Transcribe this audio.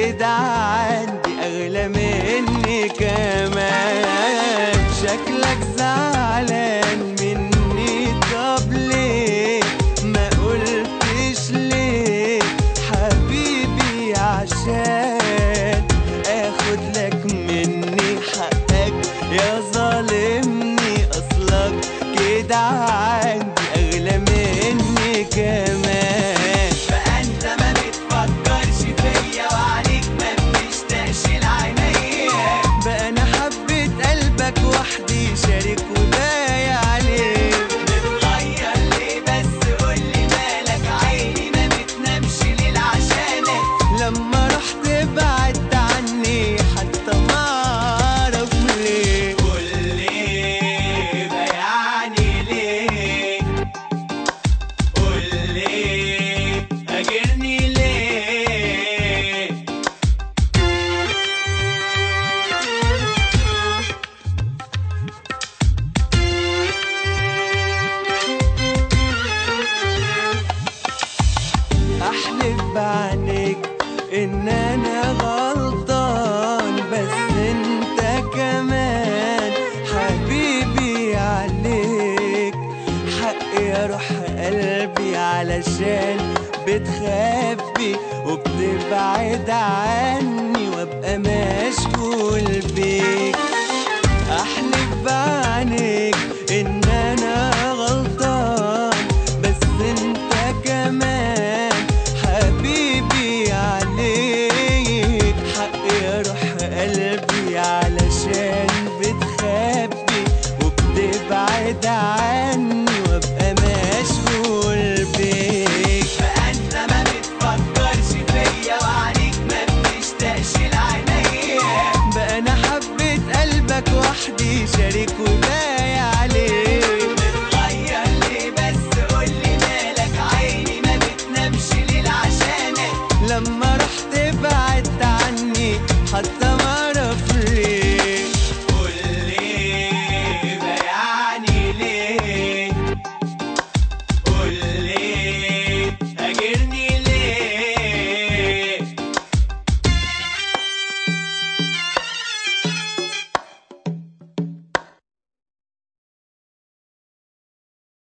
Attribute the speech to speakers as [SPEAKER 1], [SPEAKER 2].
[SPEAKER 1] كده عندي اغلى مني كمان شكلك زعلان مني طب ليه ما قلتش ليه حبيبي عشان اخد لك مني حقك يا ظالمني اصلك كده عندي اغلى مني كمان
[SPEAKER 2] بقى انت ما بتفكرش فيا وعليك ما بتشتاقش لعينيا
[SPEAKER 1] بقى انا حبيت قلبك وحدي شارك وبايع عليه
[SPEAKER 2] متغير ليه بس قولي مالك عيني ما بتنامش ليل عشانك
[SPEAKER 1] لما رحت بعدت عني حتى ما اعرف ليه
[SPEAKER 2] قول ليه بيعني ليه قول ليه هاجرني ليه
[SPEAKER 1] احلف بعينيك ان انا غلطان بس انت كمان حبيبي عليك حق يا روح قلبي علشان بتخبي وبتبعد عني وابقى مشغول بيك احلف بعينيك ان انا غلطان بس انت كمان حبيبي عليك حق يا روح قلبي علشان بتخبي وبتبعد عني وابقى مشغول بيك
[SPEAKER 2] بقى انت ما بتفكرش فيا وعليك ما بتشتاقش لعينيا
[SPEAKER 1] بقى انا حبيت قلبك وحدي شارك وبايع